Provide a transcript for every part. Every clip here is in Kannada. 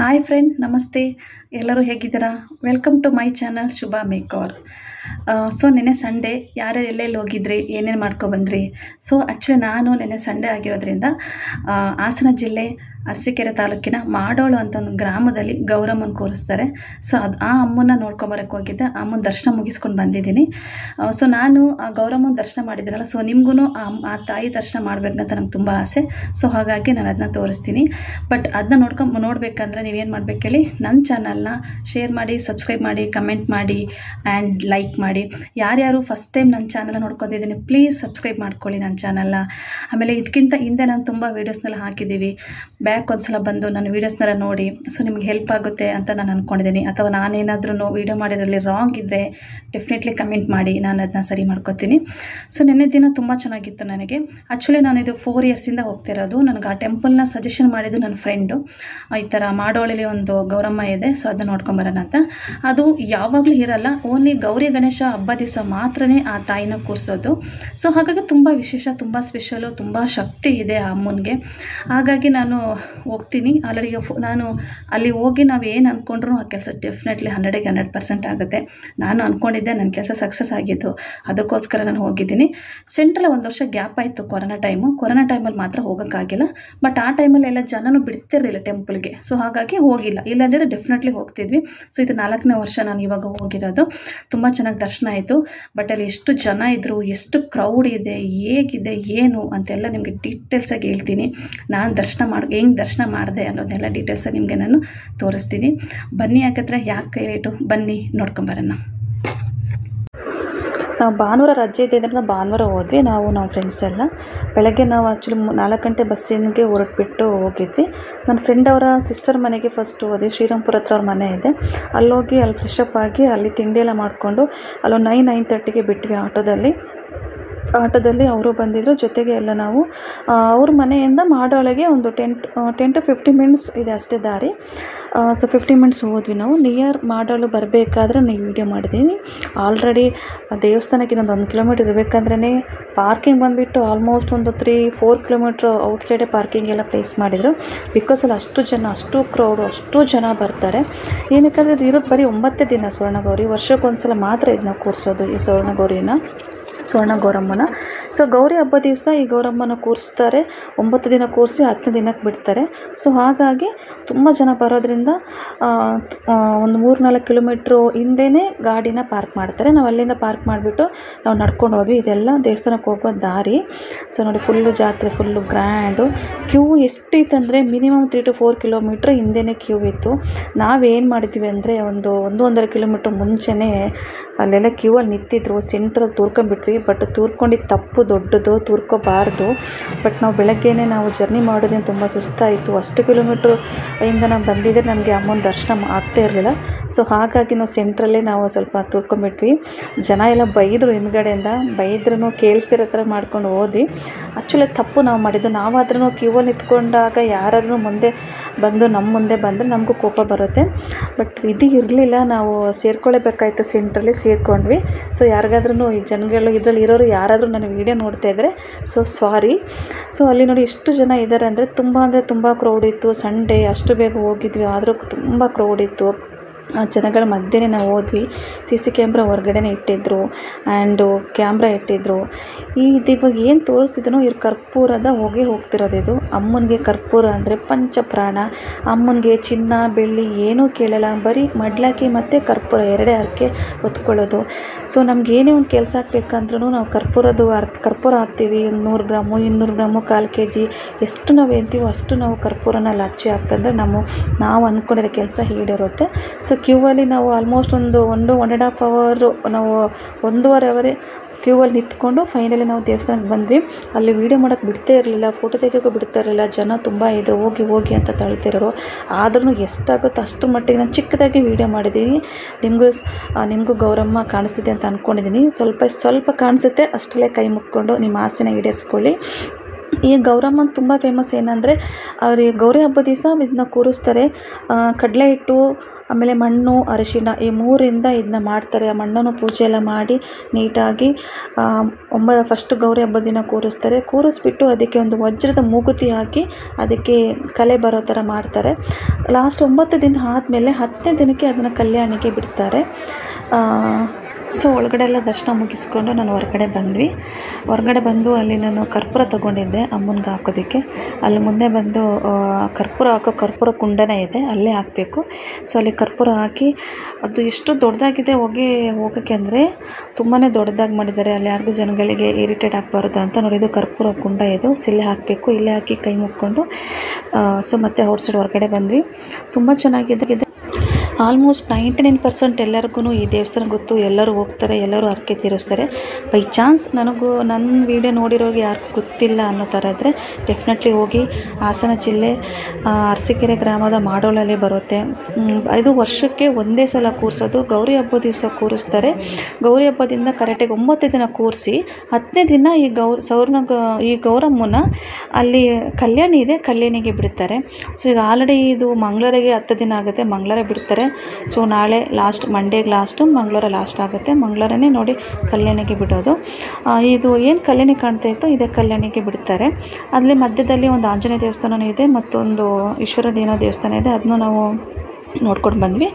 ಹಾಯ್ ಫ್ರೆಂಡ್ ನಮಸ್ತೆ ಎಲ್ಲರೂ ಹೇಗಿದ್ದೀರಾ welcome to my channel Shubha makeover so ನೆನ್ನೆ ಸಂಡೇ ಯಾರು ಎಲ್ಲೆಲ್ಲಿ ಹೋಗಿದ್ರಿ ಏನೇನು ಮಾಡ್ಕೊಬಂದ್ರಿ ಸೊ ಆ್ಯಕ್ಚುಲಿ ನಾನು ನೆನ್ನೆ ಸಂಡೇ ಆಗಿರೋದ್ರಿಂದ ಆ, ಹಾಸನ ಜಿಲ್ಲೆ ಅರಸೀಕೆರೆ ತಾಲೂಕಿನ ಮಾಡೋಳು ಅಂತ ಒಂದು ಗ್ರಾಮದಲ್ಲಿ ಗೌರಮ್ಮನ ಕೂರಿಸ್ತಾರೆ ಸೊ ಅದು ಆ ಅಮ್ಮನ ನೋಡ್ಕೊಂಬರಕ್ಕೆ ಹೋಗಿದ್ದೆ ಆ ಅಮ್ಮನ ದರ್ಶನ ಮುಗಿಸ್ಕೊಂಡು ಬಂದಿದ್ದೀನಿ ಸೊ ನಾನು ಆ ಗೌರಮ್ಮನ ದರ್ಶನ ಮಾಡಿದ್ದೀನಲ್ಲ ಸೊ ನಿಮಗೂ ಆ ಅಮ್ಮ- ಆ ತಾಯಿ ದರ್ಶನ ಮಾಡಬೇಕಂತ ನಂಗೆ ತುಂಬ ಆಸೆ ಸೊ ಹಾಗಾಗಿ ನಾನು ಅದನ್ನ ತೋರಿಸ್ತೀನಿ ಬಟ್ ಅದನ್ನ ನೋಡ್ಕೊಂಡ್ ನೋಡಬೇಕಂದ್ರೆ ನೀವೇನು ಮಾಡ್ಬೇಕು ಹೇಳಿ ನನ್ನ ಚಾನಲ್ನ ಶೇರ್ ಮಾಡಿ ಸಬ್ಸ್ಕ್ರೈಬ್ ಮಾಡಿ ಕಮೆಂಟ್ ಮಾಡಿ ಆ್ಯಂಡ್ ಲೈಕ್ ಮಾಡಿ ಯಾರ್ಯಾರು ಫಸ್ಟ್ ಟೈಮ್ ನನ್ನ ಚಾನಲ್ ನೋಡ್ಕೊತಿದ್ದೀನಿ ಪ್ಲೀಸ್ ಸಬ್ಸ್ಕ್ರೈಬ್ ಮಾಡ್ಕೊಳ್ಳಿ ನನ್ನ ಚಾನಲ್ನ ಆಮೇಲೆ ಇದಕ್ಕಿಂತ ಹಿಂದೆ ನಾನು ತುಂಬ ವೀಡಿಯೋಸ್ನೆಲ್ಲ ಹಾಕಿದ್ದೀವಿ ಬ್ಯಾಕ್ ಒಂದ್ಸಲ ಬಂದು ನನ್ನ ವೀಡಿಯೋಸ್ನೆಲ್ಲ ನೋಡಿ ಸೊ ನಿಮ್ಗೆ ಹೆಲ್ಪ್ ಆಗುತ್ತೆ ಅಂತ ನಾನು ಅಂದ್ಕೊಂಡಿದ್ದೀನಿ ಅಥವಾ ನಾನೇನಾದ್ರೂ ವೀಡಿಯೋ ಮಾಡಿದ್ರಲ್ಲಿ ರಾಂಗ್ ಇದ್ದರೆ ಡೆಫಿನೆಟ್ಲಿ ಕಮೆಂಟ್ ಮಾಡಿ ನಾನು ಅದನ್ನ ಸರಿ ಮಾಡ್ಕೊತೀನಿ ಸೊ ನಿನ್ನೆ ದಿನ ತುಂಬ ಚೆನ್ನಾಗಿತ್ತು ನನಗೆ ಆ್ಯಕ್ಚುಲಿ ನಾನು ಇದು ಫೋರ್ ಇಯರ್ಸಿಂದ ಹೋಗ್ತಿರೋದು ನನಗೆ ಆ ಟೆಂಪಲ್ನ ಸಜೆಷನ್ ಮಾಡಿದ್ದು ನನ್ನ ಫ್ರೆಂಡು ಈ ಥರ ಮಾಡೋಳಲ್ಲಿ ಒಂದು ಗೌರಮ್ಮ ಇದೆ ಸೊ ಅದನ್ನ ನೋಡ್ಕೊಂಬರೋಣ ಅಂತ ಅದು ಯಾವಾಗಲೂ ಇರಲ್ಲ ಓನ್ಲಿ ಗೌರಿ ಗಣೇಶ ಹಬ್ಬ ದಿವಸ ಮಾತ್ರನೇ ಆ ತಾಯಿನ ಕೂರಿಸೋದು ಸೊ ಹಾಗಾಗಿ ತುಂಬ ವಿಶೇಷ ತುಂಬ ಸ್ಪೆಷಲು ತುಂಬ ಶಕ್ತಿ ಇದೆ ಆ ಅಮ್ಮನಿಗೆ ಹಾಗಾಗಿ ನಾನು ಹೋಗ್ತೀನಿ ಆಲ್ರೆಡಿ ನಾನು ಅಲ್ಲಿ ಹೋಗಿ ನಾವು ಏನು ಅಂದ್ಕೊಂಡ್ರು ಆ ಕೆಲಸ ಡೆಫಿನೆಟ್ಲಿ ಹಂಡ್ರೆಡಿಗೆ ಹಂಡ್ರೆಡ್ ಪರ್ಸೆಂಟ್ ಆಗುತ್ತೆ ನಾನು ಅಂದ್ಕೊಂಡಿದ್ದೆ ನನ್ನ ಕೆಲಸ ಸಕ್ಸಸ್ ಆಗಿತ್ತು ಅದಕ್ಕೋಸ್ಕರ ನಾನು ಹೋಗಿದ್ದೀನಿ ಸೆಂಟ್ರಲ್ ಒಂದು ವರ್ಷ ಗ್ಯಾಪ್ ಆಯಿತು ಕೊರೋನಾ ಟೈಮು ಕೊರೋನಾ ಟೈಮಲ್ಲಿ ಮಾತ್ರ ಹೋಗೋಕ್ಕಾಗಿಲ್ಲ ಬಟ್ ಆ ಟೈಮಲ್ಲಿ ಎಲ್ಲ ಜನನು ಬಿಡ್ತಿರಲಿಲ್ಲ ಟೆಂಪಲ್ಗೆ ಸೊ ಹಾಗಾಗಿ ಹೋಗಿಲ್ಲ ಇಲ್ಲಾಂದರೆ ಡೆಫಿನೆಟ್ಲಿ ಹೋಗ್ತಿದ್ವಿ ಸೊ ಇದು ನಾಲ್ಕನೇ ವರ್ಷ ನಾನು ಇವಾಗ ಹೋಗಿರೋದು ತುಂಬ ಚೆನ್ನಾಗಿ ದರ್ಶನ ಆಯಿತು ಬಟ್ ಅಲ್ಲಿ ಎಷ್ಟು ಜನ ಇದ್ದರು ಎಷ್ಟು ಕ್ರೌಡ್ ಇದೆ ಹೇಗಿದೆ ಏನು ಅಂತೆಲ್ಲ ನಿಮಗೆ ಡೀಟೇಲ್ಸಾಗಿ ಹೇಳ್ತೀನಿ ನಾನು ದರ್ಶನ ಮಾಡಿ ಹೆಂಗೆ ದರ್ಶನ ಮಾಡಿದೆ ಅನ್ನೋದನ್ನೆಲ್ಲ ಡೀಟೇಲ್ಸಾಗಿ ನಿಮಗೆ ನಾನು ತೋರಿಸ್ತೀನಿ ಬನ್ನಿ ಹಾಕಿದ್ರೆ ಯಾಕೆ ಕೈ ರೇಟು ಬನ್ನಿ ನೋಡ್ಕೊಂಬರೋಣ ನಾವು ಭಾನುವಾರ ರಜೆ ಇದ್ದಿದ್ದರಿಂದ ಭಾನುವಾರ ಹೋದ್ವಿ ನಾವು ನಮ್ಮ ಫ್ರೆಂಡ್ಸ್ ಎಲ್ಲ ಬೆಳಗ್ಗೆ ನಾವು ಆ್ಯಕ್ಚುಲಿ ನಾಲ್ಕು ಗಂಟೆ ಬಸ್ಸಿಗೆ ಹೊರಟ್ಬಿಟ್ಟು ಹೋಗಿದ್ವಿ ನನ್ನ ಫ್ರೆಂಡ್ ಅವರ ಸಿಸ್ಟರ್ ಮನೆಗೆ ಫಸ್ಟು ಹೋದ್ವಿ ಶ್ರೀರಾಮ್ಪುರ ಹತ್ರ ಅವ್ರ ಮನೆ ಇದೆ ಅಲ್ಲೋಗಿ ಅಲ್ಲಿ ಫ್ರೆಶ್ ಅಪ್ ಆಗಿ ಅಲ್ಲಿ ತಿಂಡಿ ಎಲ್ಲ ಮಾಡಿಕೊಂಡು ಅಲ್ಲೊಂದು ನೈನ್ ನೈನ್ ತರ್ಟಿಗೆ ಬಿಟ್ವಿ ಆಟೋದಲ್ಲಿ ಆಟೋದಲ್ಲಿ ಅವರು ಬಂದಿದ್ದರು ಜೊತೆಗೆ ಎಲ್ಲ ನಾವು ಆ, ಅವ್ರ ಮನೆಯಿಂದ ಮಾಡೋಳಗೆ ಒಂದು ten ten to fifty minutes ಇದೆ ಅಷ್ಟೇ ದಾರಿ ಸೊ ಫಿಫ್ಟಿ ಮಿನಿಟ್ಸ್ ಹೋದ್ವಿ ನಾವು ನಿಯರ್ ಮಾಡೋಳು ಬರಬೇಕಾದ್ರೆ ನೀವು ವೀಡಿಯೋ ಮಾಡಿದ್ದೀನಿ ಆಲ್ರೆಡಿ ದೇವಸ್ಥಾನಕ್ಕೆ ಇನ್ನೊಂದು ಒಂದು ಕಿಲೋಮೀಟ್ರ್ ಇರಬೇಕಂದ್ರೇ ಪಾರ್ಕಿಂಗ್ ಬಂದುಬಿಟ್ಟು ಆಲ್ಮೋಸ್ಟ್ ಒಂದು ತ್ರೀ ಫೋರ್ ಕಿಲೋಮೀಟ್ರ್ ಔಟ್ಸೈಡೇ ಪಾರ್ಕಿಂಗ್ ಎಲ್ಲ ಪ್ಲೇಸ್ ಮಾಡಿದರು ಬಿಕಾಸ್ ಅಲ್ಲಿ ಅಷ್ಟು ಜನ ಅಷ್ಟು ಕ್ರೌಡು ಅಷ್ಟು ಜನ ಬರ್ತಾರೆ ಏನಕ್ಕಂದರೆ ಇದು ಇರೋದು ಬರೀ ಒಂಬತ್ತೇ ದಿನ ಸ್ವರ್ಣಗೌರಿ ವರ್ಷಕ್ಕೊಂದ್ಸಲ ಮಾತ್ರ ಇದನ್ನ ಕೂರಿಸೋದು ಈ ಸ್ವರ್ಣಗೌರಿನ ಸ್ವರ್ಣ ಗೌರಮ್ಮನ ಸೊ ಗೌರಿ ಹಬ್ಬ ದಿವಸ ಈ ಗೌರಮ್ಮನ ಕೂರಿಸ್ತಾರೆ ಒಂಬತ್ತು ದಿನ ಕೂರಿಸಿ ಹತ್ತನೇ ದಿನಕ್ಕೆ ಬಿಡ್ತಾರೆ ಸೊ ಹಾಗಾಗಿ ತುಂಬ ಜನ ಬರೋದ್ರಿಂದ ಆ, ಆ, ಒಂದು ಮೂರು ನಾಲ್ಕು ಕಿಲೋಮೀಟ್ರು ಹಿಂದೆನೇ ಗಾಡಿನ ಪಾರ್ಕ್ ಮಾಡ್ತಾರೆ ನಾವು ಅಲ್ಲಿಂದ ಪಾರ್ಕ್ ಮಾಡಿಬಿಟ್ಟು ನಾವು ನಡ್ಕೊಂಡು ಹೋದ್ವಿ ಇದೆಲ್ಲ ದೇವಸ್ಥಾನಕ್ಕೆ ಹೋಗೋ ದಾರಿ ಸೊ ನೋಡಿ ಫುಲ್ಲು ಜಾತ್ರೆ ಫುಲ್ಲು ಗ್ರ್ಯಾಂಡು ಕ್ಯೂ ಎಷ್ಟಿತ್ತಂದರೆ minimum three to four kilometre ಹಿಂದೆನೇ ಕ್ಯೂ ಇತ್ತು ನಾವೇನು ಮಾಡಿದ್ವಿ ಅಂದರೆ ಒಂದು ಒಂದು ಒಂದೂವರೆ ಕಿಲೋಮೀಟ್ರ್ ಮುಂಚೆನೇ ಅಲ್ಲೆಲ್ಲ ಕ್ಯೂ ಅಲ್ಲಿ ನಿಂತಿದ್ರು ಸೆಂಟ್ರಲ್ಲಿ ತೂರ್ಕೊಂಡ್ಬಿಟ್ವಿ ಬಟ್ ತೂರ್ಕೊಂಡಿದ್ದು ತಪ್ಪು ದೊಡ್ಡದು ತೂರ್ಕೋಬಾರ್ದು ಬಟ್ ನಾವು ಬೆಳಗ್ಗೆನೇ ನಾವು ಜರ್ನಿ ಮಾಡೋದ್ರಿಂದ ತುಂಬ ಸುಸ್ತಾಯಿತು ಅಷ್ಟು ಕಿಲೋಮೀಟ್ರ್ ಇಂದ ನಾವು ಬಂದಿದ್ದರೆ ನಮಗೆ ಅಮ್ಮನ ದರ್ಶನ ಮಾ- ಆಗ್ತಾ ಇರಲಿಲ್ಲ ಸೊ ಹಾಗಾಗಿ ನಾವು ಸೆಂಟ್ರಲ್ಲೇ ನಾವು ಸ್ವಲ್ಪ ತೂರ್ಕೊಂಡ್ಬಿಟ್ವಿ ಜನ ಎಲ್ಲ ಬೈದರು ಹಿಂದ್ಗಡೆಯಿಂದ ಬೈದ್ರೂ ಕೇಳಿಸ್ತಿರೋ ಥರ ಮಾಡ್ಕೊಂಡು ಹೋದ್ವಿ ಆ್ಯಕ್ಚುಲಿ ತಪ್ಪು ನಾವು ಮಾಡಿದ್ದು ನಾವಾದ್ರೂ ಕ್ಯೂವಲ್ಲಿ ನಿಂತ್ಕೊಂಡಾಗ ಯಾರಾದ್ರೂ ಮುಂದೆ ಬಂದು ನಮ್ಮ ಮುಂದೆ ಬಂದರೆ ನಮಗೂ ಕೋಪ ಬರುತ್ತೆ ಬಟ್ ಇದು ಇರಲಿಲ್ಲ ನಾವು ಸೇರ್ಕೊಳ್ಳೇಬೇಕಾಯ್ತು ಸೆಂಟ್ರಲ್ಲಿ ಸೇರ್ಕೊಂಡ್ವಿ ಸೊ ಯಾರಿಗಾದ್ರೂ ಈ ಜನಗಳು ಇದರಲ್ಲಿ ಇರೋರು ಯಾರಾದರೂ ನನ್ನ ವೀಡಿಯೋ ನೋಡ್ತಾ ಇದ್ದರೆ ಸೊ ಸಾರಿ ಸೊ ಅಲ್ಲಿ ನೋಡಿ ಎಷ್ಟು ಜನ ಇದ್ದಾರೆ ಅಂದರೆ ತುಂಬ ಅಂದರೆ ತುಂಬ ಕ್ರೌಡ್ ಇತ್ತು ಸಂಡೇ ಅಷ್ಟು ಬೇಗ ಹೋಗಿದ್ವಿ ಆದರೂ ತುಂಬ ಕ್ರೌಡ್ ಇತ್ತು ಆ ಜನಗಳ ಮಧ್ಯೆನೇ ನಾವು ಹೋದ್ವಿ ಸಿ ಸಿ ಕ್ಯಾಮ್ರಾ ಹೊರಗಡೆನೇ ಇಟ್ಟಿದ್ರು ಆ್ಯಂಡು ಕ್ಯಾಮ್ರಾ ಇಟ್ಟಿದ್ರು ಈ ಇದು ಇವಾಗ ಏನು ತೋರಿಸ್ತಿದ್ದೀನೋ ಇವ್ರು ಕರ್ಪೂರದ ಹೊಗೆ ಹೋಗ್ತಿರೋದು ಇದು ಅಮ್ಮನಿಗೆ ಕರ್ಪೂರ ಅಂದರೆ ಪಂಚಪ್ರಾಣ ಅಮ್ಮನಿಗೆ ಚಿನ್ನ ಬೆಳ್ಳಿ ಏನೂ ಕೇಳಲ್ಲ ಬರೀ ಮಡ್ಲಾಕಿ ಮತ್ತು ಕರ್ಪೂರ ಎರಡೇ ಹರಕೆ ಹೊತ್ಕೊಳ್ಳೋದು ಸೊ ನಮ್ಗೆ ಏನೇ ಒಂದು ಕೆಲಸ ಹಾಕ್ಬೇಕಂದ್ರೂ ನಾವು ಕರ್ಪೂರದ್ದು ಅರ್ ಕರ್ಪೂರ ಹಾಕ್ತೀವಿ ಒಂದು ನೂರು ಗ್ರಾಮು ಇನ್ನೂರು ಗ್ರಾಮು ಕಾಲು ಕೆ ಜಿ ಎಷ್ಟು ನಾವು ಏನ್ತೀವೋ ಅಷ್ಟು ನಾವು ಕರ್ಪೂರನ ಅಲ್ಲಿ ಹಚ್ಚಿ ಹಾಕ್ತಂದ್ರೆ ನಮ್ಮ ನಾವು ಅಂದ್ಕೊಂಡಿರೋ ಕೆಲಸ ಈಡೇರುತ್ತೆ ಸೊ ಕ್ಯೂ ಅಲ್ಲಿ ನಾವು ಆಲ್ಮೋಸ್ಟ್ ಒಂದು ಒಂದು ಒನ್ ಆ್ಯಂಡ್ ಹಾಫ್ ಅವರು ನಾವು ಒಂದೂವರೆ ಅವರೇ ಕ್ಯೂ ಅಲ್ಲಿ ನಿಂತ್ಕೊಂಡು ಫೈನಲಿ ನಾವು ದೇವಸ್ಥಾನಕ್ಕೆ ಬಂದ್ವಿ ಅಲ್ಲಿ ವೀಡಿಯೋ ಮಾಡೋಕ್ಕೆ ಬಿಡ್ತಾ ಇರಲಿಲ್ಲ ಫೋಟೋ ತೆಗಿಯೋಕ್ಕೂ ಬಿಡ್ತಾ ಇರಲಿಲ್ಲ ಜನ ತುಂಬ ಇದ್ರು ಹೋಗಿ ಹೋಗಿ ಅಂತ ತಳ್ತಿರೋರು ಆದ್ರೂ ಎಷ್ಟಾಗುತ್ತೋ ಅಷ್ಟು ಮಟ್ಟಿಗೆ ನಾನು ಚಿಕ್ಕದಾಗಿ ವೀಡಿಯೋ ಮಾಡಿದ್ದೀನಿ ನಿಮಗೂ ನಿಮಗೂ ಗೌರಮ್ಮ ಕಾಣಿಸ್ತಿದೆ ಅಂತ ಅಂದ್ಕೊಂಡಿದ್ದೀನಿ ಸ್ವಲ್ಪ ಸ್ವಲ್ಪ ಕಾಣಿಸುತ್ತೆ ಅಷ್ಟರಲ್ಲೇ ಕೈ ಮುಕ್ಕೊಂಡು ನಿಮ್ಮ ಆಸೆನ ಈಡೇರಿಸ್ಕೊಳ್ಳಿ ಈ ಗೌರಮ್ಮನ ತುಂಬ ಫೇಮಸ್ ಏನಂದರೆ ಅವ್ರಿಗೆ ಗೌರಿ ಹಬ್ಬದ ದಿವಸ ಇದನ್ನ ಕೂರಿಸ್ತಾರೆ ಕಡಲೆ ಹಿಟ್ಟು ಆಮೇಲೆ ಮಣ್ಣು ಅರಿಶಿಣ ಈ ಮೂರಿಂದ ಇದನ್ನ ಮಾಡ್ತಾರೆ ಆ ಮಣ್ಣನ್ನು ಪೂಜೆ ಎಲ್ಲ ಮಾಡಿ ನೀಟಾಗಿ ಆ, ಒಂಬ ಫಸ್ಟ್ ಗೌರಿ ಹಬ್ಬದ ದಿನ ಕೂರಿಸ್ತಾರೆ ಕೂರಿಸ್ಬಿಟ್ಟು ಅದಕ್ಕೆ ಒಂದು ವಜ್ರದ ಮೂಗುತಿ ಹಾಕಿ ಅದಕ್ಕೆ ಕಲೆ ಬರೋ ಥರ ಮಾಡ್ತಾರೆ ಲಾಸ್ಟ್ ಒಂಬತ್ತು ದಿನ ಆದಮೇಲೆ ಹತ್ತನೇ ದಿನಕ್ಕೆ ಅದನ್ನು ಕಲ್ಯಾಣಿಗೆ ಬಿಡ್ತಾರೆ ಸೊ ಒಳಗಡೆ ಎಲ್ಲ ದರ್ಶನ ಮುಗಿಸ್ಕೊಂಡು ನಾನು ಹೊರಗಡೆ ಬಂದ್ವಿ ಹೊರಗಡೆ ಬಂದು ಅಲ್ಲಿ ನಾನು ಕರ್ಪೂರ ತಗೊಂಡಿದ್ದೆ ಅಮ್ಮನಿಗೆ ಹಾಕೋದಕ್ಕೆ ಅಲ್ಲಿ ಮುಂದೆ ಬಂದು ಆ, ಕರ್ಪೂರ ಹಾಕೋ ಕರ್ಪೂರ ಕುಂಡನೇ ಇದೆ ಅಲ್ಲೇ ಹಾಕಬೇಕು ಸೊ ಅಲ್ಲಿ ಕರ್ಪೂರ ಹಾಕಿ ಅದು ಎಷ್ಟು ದೊಡ್ಡದಾಗಿದೆ ಹೊಗೆ ಹೋಗೋಕ್ಕೆ ಅಂದರೆ ತುಂಬಾ ದೊಡ್ಡದಾಗಿ ಮಾಡಿದ್ದಾರೆ ಅಲ್ಲಿ ಯಾರಿಗೂ ಜನಗಳಿಗೆ ಇರಿಟೇಟ್ ಆಗಬಾರ್ದು ಅಂತ ನೋಡಿ ಇದು ಕರ್ಪೂರ ಕುಂಡ ಇದು ಸಿಲ್ಲೆ ಹಾಕಬೇಕು ಇಲ್ಲೇ ಹಾಕಿ ಕೈ ಮುಕ್ಕೊಂಡು ಸೊ ಮತ್ತೆ ಔಟ್ಸೈಡ್ ಹೊರಗಡೆ ಬಂದ್ವಿ ತುಂಬ ಚೆನ್ನಾಗಿದೆ ಆಲ್ಮೋಸ್ಟ್ ನೈಂಟಿ ನೈನ್ ಪರ್ಸೆಂಟ್ ಎಲ್ಲರಿಗೂ ಈ ದೇವಸ್ಥಾನ ಗೊತ್ತು ಎಲ್ಲರೂ ಹೋಗ್ತಾರೆ ಎಲ್ಲರೂ ಹರಕೆ ತೀರಿಸ್ತಾರೆ ಬೈ ಚಾನ್ಸ್ ನನಗೂ ನನ್ನ ವೀಡಿಯೋ ನೋಡಿರೋರಿಗೆ ಯಾರು ಗೊತ್ತಿಲ್ಲ ಅನ್ನೋ ಥರ ಇದ್ದರೆ ಡೆಫಿನೆಟ್ಲಿ ಹೋಗಿ ಹಾಸನ ಜಿಲ್ಲೆ ಆ, ಅರಸೀಕೆರೆ ಗ್ರಾಮದ ಮಾಡೋಳಲ್ಲಿ ಬರುತ್ತೆ ಮ್, ಇದು ವರ್ಷಕ್ಕೆ ಒಂದೇ ಸಲ ಕೂರಿಸೋದು ಗೌರಿ ಹಬ್ಬದ ದಿವಸ ಕೂರಿಸ್ತಾರೆ ಗೌರಿ ಹಬ್ಬದಿಂದ ಕರೆಕ್ಟಾಗಿ ಒಂಬತ್ತು ದಿನ ಕೂರಿಸಿ ಹತ್ತನೇ ದಿನ ಈ ಗೌರ್ ಸೌರ್ಣ ಗ ಈ ಗೌರಮ್ಮನ ಅಲ್ಲಿ ಕಲ್ಯಾಣಿ ಇದೆ ಕಲ್ಯಾಣಿಗೆ ಬಿಡ್ತಾರೆ ಸೊ ಈಗ ಆಲ್ರೆಡಿ ಇದು ಮಂಗಳೂರಿಗೆ ಹತ್ತು ದಿನ ಆಗುತ್ತೆ ಮಂಗಳೂರೇ ಬಿಡ್ತಾರೆ ಸೊ ನಾಳೆ ಲಾಸ್ಟ್ ಮಂಡೇಗೆ ಲಾಸ್ಟು ಮಂಗಳೂರ ಲಾಸ್ಟ್ ಆಗುತ್ತೆ ಮಂಗಳೂರನೇ ನೋಡಿ ಕಲ್ಯಾಣಿಗೆ ಬಿಡೋದು ಆ, ಇದು ಏನು ಕಲ್ಯಾಣಿ ಕಾಣ್ತಾ ಇತ್ತು ಇದೇ ಕಲ್ಯಾಣಿಗೆ ಬಿಡ್ತಾರೆ ಅಲ್ಲಿ ಮಧ್ಯದಲ್ಲಿ ಒಂದು ಆಂಜನೇಯ ದೇವಸ್ಥಾನನೂ ಇದೆ ಮತ್ತೊಂದು ಈಶ್ವರದೇನೋ ದೇವಸ್ಥಾನ ಇದೆ ಅದನ್ನು ನಾವು ನೋಡ್ಕೊಂಡು ಬಂದ್ವಿ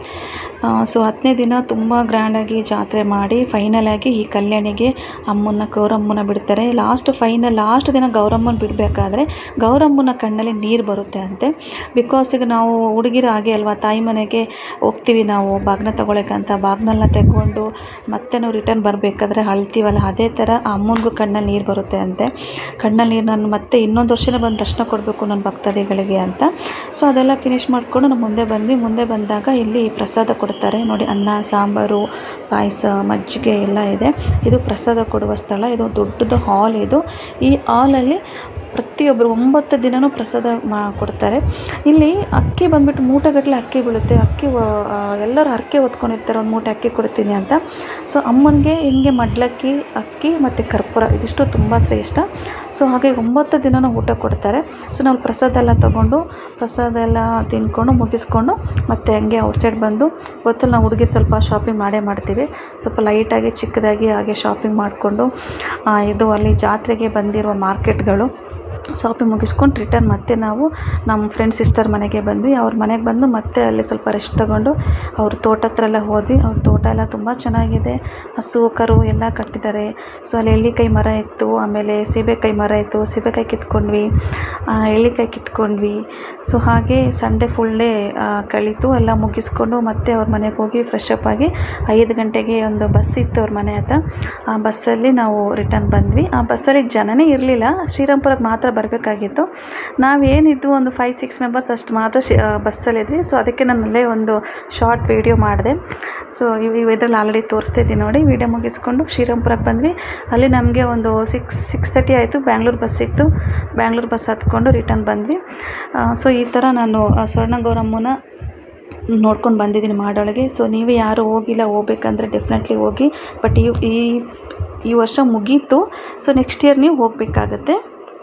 ಸೊ ಹತ್ತನೇ ದಿನ ತುಂಬ ಗ್ರ್ಯಾಂಡಾಗಿ ಜಾತ್ರೆ ಮಾಡಿ ಫೈನಲಾಗಿ ಈ ಕಲ್ಯಾಣಿಗೆ ಅಮ್ಮನ ಗೌರಮ್ಮನ ಬಿಡ್ತಾರೆ ಲಾಸ್ಟ್ ಫೈನಲ್ ಲಾಸ್ಟ್ ದಿನ ಗೌರಮ್ಮನ ಬಿಡಬೇಕಾದ್ರೆ ಗೌರಮ್ಮನ ಕಣ್ಣಲ್ಲಿ ನೀರು ಬರುತ್ತೆ ಅಂತೆ ಬಿಕಾಸ್ ಈಗ ನಾವು ಹುಡುಗಿರು ಹಾಗೆ ಅಲ್ವಾ ತಾಯಿ ಮನೆಗೆ ಹೋಗ್ತೀವಿ ನಾವು ಬಾಗ್ನ ತಗೊಳಕ್ಕಂತ ಬಾಗ್ನೆಲ್ಲ ತೆಗೊಂಡು ಮತ್ತೆ ನಾವು ರಿಟರ್ನ್ ಬರಬೇಕಾದ್ರೆ ಅಳ್ತೀವಲ್ಲ ಅದೇ ಥರ ಆ ಅಮ್ಮನಿಗೂ ಕಣ್ಣಲ್ಲಿ ನೀರು ಬರುತ್ತೆ ಅಂತೆ ಕಣ್ಣಲ್ಲಿ ನೀರು ನಾನು ಮತ್ತೆ ಇನ್ನೊಂದು ವರ್ಷನೇ ಬಂದು ದರ್ಶನ ಕೊಡಬೇಕು ನನ್ನ ಭಕ್ತಾದಿಗಳಿಗೆ ಅಂತ ಸೊ ಅದೆಲ್ಲ ಫಿನಿಶ್ ಮಾಡಿಕೊಂಡು ನಾವು ಮುಂದೆ ಬಂದ್ವಿ ಮುಂದೆ ಬಂದಾಗ ಇಲ್ಲಿ ಪ್ರಸಾದ ಕೊಡ್ತಾರೆ ನೋಡಿ ಅನ್ನ ಸಾಂಬಾರು ಪಾಯಸ ಮಜ್ಜಿಗೆ ಎಲ್ಲ ಇದೆ ಇದು ಪ್ರಸಾದ ಕೊಡುವ ಸ್ಥಳ ಇದು ದೊಡ್ಡದು ಹಾಲ್ ಇದು ಈ ಹಾಲಲ್ಲಿ ಪ್ರತಿಯೊಬ್ಬರು ಒಂಬತ್ತು ದಿನವೂ ಪ್ರಸಾದ ಮಾ ಕೊಡ್ತಾರೆ ಇಲ್ಲಿ ಅಕ್ಕಿ ಬಂದ್ಬಿಟ್ಟು ಮೂಟೆಗಟ್ಟಲೆ ಅಕ್ಕಿ ಬೀಳುತ್ತೆ ಅಕ್ಕಿ ವ- ಆ, ಎಲ್ಲರೂ ಹರಕೆ ಹೊತ್ಕೊಂಡಿರ್ತಾರೆ ಒಂದು ಮೂಟೆ ಅಕ್ಕಿ ಕೊಡ್ತೀನಿ ಅಂತ ಸೊ ಅಮ್ಮನಿಗೆ ಹಿಂಗೆ ಮಡ್ಲಕ್ಕಿ ಅಕ್ಕಿ ಮತ್ತು ಕರ್ಪೂರ ಇದಿಷ್ಟು ತುಂಬ ಶ್ರೇಷ್ಠ ಸೊ ಹಾಗೆ ಒಂಬತ್ತು ದಿನನೂ ಊಟ ಕೊಡ್ತಾರೆ ಸೊ ನಾವು ಪ್ರಸಾದ ಎಲ್ಲ ತೊಗೊಂಡು ಪ್ರಸಾದ ಎಲ್ಲ ತಿನ್ಕೊಂಡು ಮುಗಿಸ್ಕೊಂಡು ಮತ್ತೆ ಹಂಗೆ ಔಟ್ಸೈಡ್ ಬಂದು ಗೊತ್ತಲ್ಲ ನಾವು ಹುಡುಗಿರು ಸ್ವಲ್ಪ ಶಾಪಿಂಗ್ ಮಾಡೇ ಮಾಡ್ತೀವಿ ಸ್ವಲ್ಪ ಲೈಟಾಗಿ ಚಿಕ್ಕದಾಗಿ ಹಾಗೆ ಶಾಪಿಂಗ್ ಮಾಡಿಕೊಂಡು ಇದು ಅಲ್ಲಿ ಜಾತ್ರೆಗೆ ಬಂದಿರುವ ಮಾರ್ಕೆಟ್ಗಳು ಶಾಪಿಂಗ್ ಮುಗಿಸ್ಕೊಂಡು ರಿಟರ್ನ್ ಮತ್ತೆ ನಾವು ನಮ್ಮ ಫ್ರೆಂಡ್ ಸಿಸ್ಟರ್ ಮನೆಗೆ ಬಂದ್ವಿ ಅವ್ರ ಮನೆಗೆ ಬಂದು ಮತ್ತೆ ಅಲ್ಲಿ ಸ್ವಲ್ಪ ರೆಸ್ಟ್ ತಗೊಂಡು ಅವ್ರ ತೋಟ ಹತ್ರ ಎಲ್ಲ ಹೋದ್ವಿ ಅವ್ರ ತೋಟ ಎಲ್ಲ ತುಂಬ ಚೆನ್ನಾಗಿದೆ ಹಸು ಕರು ಎಲ್ಲ ಕಟ್ಟಿದ್ದಾರೆ ಸೊ ಅಲ್ಲಿ ಎಳ್ಳಿಕಾಯಿ ಮರ ಇತ್ತು ಆಮೇಲೆ ಸೀಬೆಕಾಯಿ ಮರ ಇತ್ತು ಸೀಬೆಕಾಯಿ ಕಿತ್ಕೊಂಡ್ವಿ ಆ, ಎಳ್ಳಿಕಾಯಿ ಕಿತ್ಕೊಂಡ್ವಿ ಸೊ ಹಾಗೆ ಸಂಡೇ ಫುಲ್ ಡೇ ಕಳೀತು ಎಲ್ಲ ಮುಗಿಸ್ಕೊಂಡು ಮತ್ತೆ ಅವ್ರ ಮನೆಗೆ ಹೋಗಿ ಫ್ರೆಶ್ ಅಪ್ ಆಗಿ ಐದು ಗಂಟೆಗೆ ಒಂದು ಬಸ್ ಇತ್ತು ಅವ್ರ ಮನೆ ಹತ್ರ ಆ ಬಸ್ಸಲ್ಲಿ ನಾವು ರಿಟರ್ನ್ ಬಂದ್ವಿ ಆ ಬಸ್ಸಲ್ಲಿ ಜನನೇ ಇರಲಿಲ್ಲ ಶ್ರೀರಾಮ್ಪುರಕ್ಕೆ ಮಾತ್ರ ಬರಬೇಕಾಗಿತ್ತು ನಾವೇನಿದ್ದು ಒಂದು ಫೈವ್ ಸಿಕ್ಸ್ ಮೆಂಬರ್ಸ್ ಅಷ್ಟು ಮಾತ್ರ ಶಿ ಬಸ್ಸಲ್ಲಿದ್ವಿ ಸೊ ಅದಕ್ಕೆ ನಾನು ಅಲ್ಲೇ ಒಂದು ಶಾರ್ಟ್ ವೀಡಿಯೋ ಮಾಡಿದೆ ಸೊ ಇವು ಇದರಲ್ಲಿ ಆಲ್ರೆಡಿ ತೋರಿಸ್ತಾ ಇದ್ದೀನಿ ನೋಡಿ ವೀಡಿಯೋ ಮುಗಿಸ್ಕೊಂಡು ಶ್ರೀರಾಮ್ಪುರಕ್ಕೆ ಬಂದ್ವಿ ಅಲ್ಲಿ ನಮಗೆ ಒಂದು ಸಿಕ್ಸ್ ಸಿಕ್ಸ್ ತರ್ಟಿ ಆಯಿತು ಬ್ಯಾಂಗ್ಳೂರು ಬಸ್ ಸಿಕ್ತು ಬ್ಯಾಂಗ್ಳೂರು ಬಸ್ ಹತ್ಕೊಂಡು ರಿಟರ್ನ್ ಬಂದ್ವಿ ಸೊ ಈ ಥರ ನಾನು ಆ, ಸ್ವರ್ಣ ಗೌರಮ್ಮನ ನೋಡ್ಕೊಂಡು ಬಂದಿದ್ದೀನಿ ಮಾಡೋಳಿಗೆ ಸೊ ನೀವು ಯಾರು ಹೋಗಿಲ್ಲ ಹೋಗ್ಬೇಕಂದ್ರೆ ಡೆಫಿನೆಟ್ಲಿ ಹೋಗಿ ಬಟ್ ಈ ಈ ಈ ವರ್ಷ ಮುಗೀತು ಸೊ ನೆಕ್ಸ್ಟ್ ಇಯರ್ ನೀವು ಹೋಗಬೇಕಾಗತ್ತೆ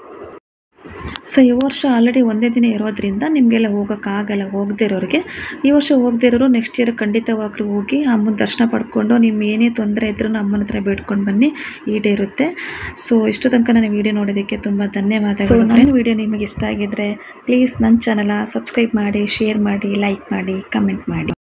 ಸೊ ಈ ವರ್ಷ ಆಲ್ರೆಡಿ ಒಂದೇ ದಿನ ಇರೋದ್ರಿಂದ ನಿಮಗೆಲ್ಲ ಹೋಗೋಕ್ಕಾಗಲ್ಲ ಹೋಗದೇ ಇರೋರಿಗೆ ಈ ವರ್ಷ ಹೋಗದೇ ಇರೋರು ನೆಕ್ಸ್ಟ್ ಇಯರ್ ಖಂಡಿತವಾಗ್ಲೂ ಹೋಗಿ ಅಮ್ಮನ ದರ್ಶನ ಪಡ್ಕೊಂಡು ನಿಮ್ಮ ಏನೇ ತೊಂದರೆ ಇದ್ರೂ ಅಮ್ಮನ ಹತ್ರ ಬೇಡ್ಕೊಂಡು ಬನ್ನಿ ಈಡೇರುತ್ತೆ ಸೊ ಇಷ್ಟು ತನಕ ನನ್ನ ವೀಡಿಯೋ ನೋಡೋದಕ್ಕೆ ತುಂಬ ಧನ್ಯವಾದಗಳು ಸೊ ನನ್ನ ವೀಡಿಯೋ ನಿಮಗೆ ಇಷ್ಟ ಆಗಿದ್ರೆ ಪ್ಲೀಸ್ ನನ್ನ ಚಾನಲ ಸಬ್ಸ್ಕ್ರೈಬ್ ಮಾಡಿ ಶೇರ್ ಮಾಡಿ ಲೈಕ್ ಮಾಡಿ ಕಮೆಂಟ್ ಮಾಡಿ